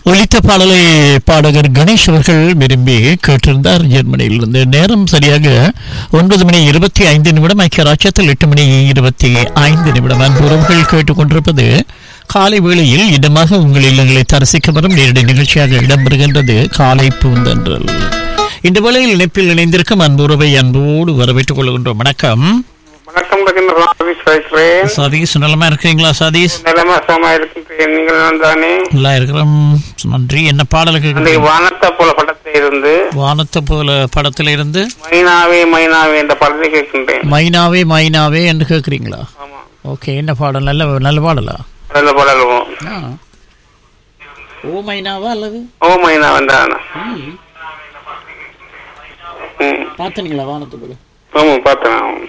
ஒலித்த பாடலை பாடகர் கணேஷ் அவர்கள் விரும்பி கேட்டிருந்தார் ஜெர்மனியிலிருந்து நேரம் சரியாக ஒன்பது மணி இருபத்தி ஐந்து நிமிடம் ஐக்கிய ராஜ்யத்தில் எட்டு மணி இருபத்தி ஐந்து நிமிடம் அன்புறவுகள் கேட்டுக்கொண்டிருப்பது காலை வேளையில் இடமாக உங்கள் இல்லங்களை தரிசிக்க வரும் நேரடி நிகழ்ச்சியாக இடம்பெறுகின்றது காலை பூந்தன்றல் இந்த வேளையில் இணைப்பில் இணைந்திருக்கும் அன்புறவை அன்போடு வரவேற்றுக் கொள்கின்றோம் வணக்கம் வணக்கம் ரகேந்திர சதீஷ் பேசுகிறேன் சதீஷ் நலமா இருக்கீங்களா சதீஷ் நிலைமை சுகமா இருக்கின்றேன் நீங்கள் நான் தானே நல்லா இருக்கிறோம் நன்றி என்ன பாடலுக்கு அந்த வானத்தை போல படத்தில் இருந்து வானத்தை போல படத்துல இருந்து மைனாவே மைனாவே என்ற படத்தை கேட்கின்றேன் மைனாவே மைனாவே என்று கேட்குறீங்களா ஆமா ஓகே என்ன பாடல் நல்ல நல்ல பாடலா நல்ல படலும் ஆ. ஓ மைனாவா அல்லது ஓ மைனா வந்தான ம் பார்த்தீங்களா வானத்தை போல ஆமா பார்த்தேன்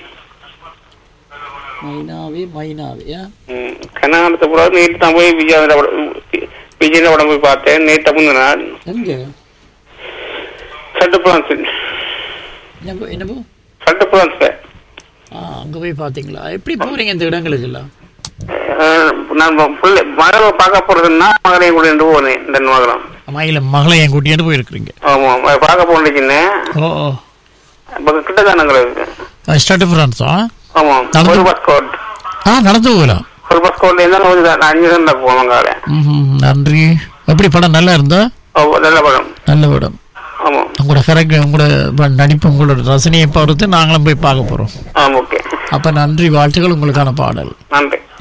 மைனாவே மைனாவே ஆ? ம் கனகாலத்தை கூட நேற்று தான் போய் விஜய் படம் விஜய் படம் போய் பார்த்தேன் நேற்று முந்தின நாள் எங்க சட்டு பிரான்ஸ் என்னப்போ என்னப்போ சட்டு பிரான்ஸ் ஆ அங்க போய் பார்த்தீங்களா எப்படி போறீங்க இந்த இடங்களுக்கு எல்லாம் நான் பிள்ளை மகளை பார்க்க போறதுன்னா மகளையும் கூட இருந்து போனேன் இந்த மகளம் மயில மகளை என் கூட்டியாண்டு போயிருக்கிறீங்க ஆமா பார்க்க போனீங்கன்னு ஓ ஓ இப்போ கிட்ட தான் எங்களுக்கு ஸ்டார்ட் ஃப்ரான்ஸா ஆமா நடந்து- ஒரு பஸ் கோட் ஆ நடந்து போகலாம் ஒரு பஸ் கோட்ல இருந்தாலும் ஒரு தான் அஞ்சு தான் போவோம் காலை ம் நன்றி எப்படி படம் நல்லா இருந்தா நல்ல படம் நல்ல படம் ஆமா உங்களோட கரெக்ட் உங்களோட ப- நடிப்பு உங்களோட ரசனையை பொறுத்து நாங்களும் போய் பார்க்க போறோம் ஆமா ஓகே அப்ப நன்றி வாழ்த்துக்கள் உங்களுக்கான பாடல் நன்றி